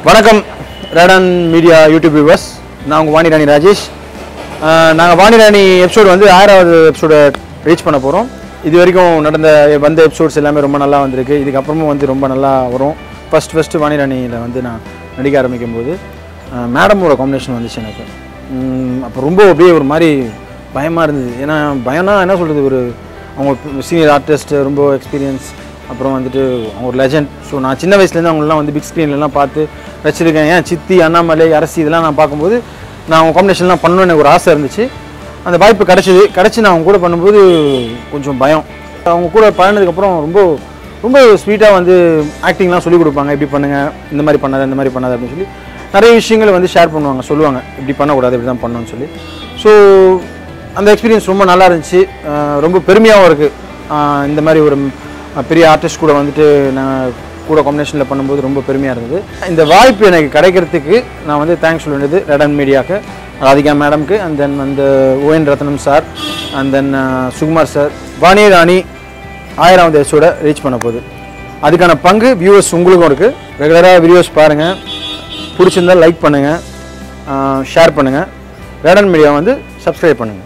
வணக்கம் Radon media YouTube viewers நான் உங்கள் வாணிராணி ராஜேஷ் நாங்கள் வாணிராணி எபிசோடு வந்து ஆறாவது எபிசோடை ரீச் பண்ண போகிறோம் இது வரைக்கும் நடந்த வந்த எபிசோட்ஸ் எல்லாமே ரொம்ப நல்லா வந்திருக்கு இதுக்கப்புறமும் வந்து ரொம்ப நல்லா வரும் ஃபஸ்ட் ஃபஸ்ட்டு வாணிராணியில் வந்து நான் நடிக்க ஆரம்பிக்கும் போது மேடமோட காம்பினேஷன் வந்துச்சு எனக்கு அப்போ ரொம்ப அப்படியே ஒரு மாதிரி பயமாக இருந்தது ஏன்னா பயம்னா என்ன சொல்கிறது ஒரு அவங்க சீனியர் ஆர்டிஸ்ட் ரொம்ப எக்ஸ்பீரியன்ஸ் அப்புறம் வந்துட்டு அவங்க ஒரு லெஜண்ட் ஸோ நான் சின்ன வயசுலேருந்து அவங்களெலாம் வந்து பிக் ஸ்க்ரீன்லலாம் பார்த்து ரசிச்சிருக்கேன் ஏன் சித்தி அண்ணாமலை அரசி இதெல்லாம் நான் பார்க்கும்போது நான் அவங்க காம்பினேஷன்லாம் பண்ணணும்னு எனக்கு ஒரு ஆசை இருந்துச்சு அந்த வாய்ப்பு கிடச்சிது கிடச்சி நான் அவங்க கூட பண்ணும்போது கொஞ்சம் பயம் அவங்க கூட பழனதுக்கப்புறம் ரொம்ப ரொம்ப ஸ்வீட்டாக வந்து ஆக்டிங்லாம் சொல்லிக் கொடுப்பாங்க இப்படி பண்ணுங்கள் இந்த மாதிரி பண்ணாத இந்த மாதிரி பண்ணாத அப்படின்னு சொல்லி நிறைய விஷயங்களை வந்து ஷேர் பண்ணுவாங்க சொல்லுவாங்க இப்படி பண்ணக்கூடாது இப்படி தான் பண்ணணும்னு சொல்லி ஸோ அந்த எக்ஸ்பீரியன்ஸ் ரொம்ப நல்லா இருந்துச்சு அஹ் ரொம்ப பெருமையாகவும் இருக்குது இந்த மாதிரி ஒரு அஹ், பெரிய ஆர்டிஸ்ட் கூட வந்துட்டு நான் கூட காம்பினேஷனில் பண்ணும்போது ரொம்ப பெருமையாக இருந்தது இந்த வாய்ப்பு எனக்கு கிடைக்கிறதுக்கு நான் வந்து தேங்க்ஸ் சொல்ல வேண்டியது ரெடன் மீடியாவுக்கு ராதிகா மேடம்க்கு அண்ட் தென் வந்து ON Ratnam sir and then Sukumar sir Vani Rani ஆயிராவது எபிசோட ரீச் பண்ண போகுது அதுக்கான பங்கு வியூவர்ஸ் உங்களுக்கும் இருக்குது ரெகுலராக வீடியோஸ் பாருங்கள் பிடிச்சிருந்தா லைக் பண்ணுங்கள் ஷேர் பண்ணுங்கள் ரேடன் மீடியா வந்து சப்ஸ்கிரைப் பண்ணுங்கள்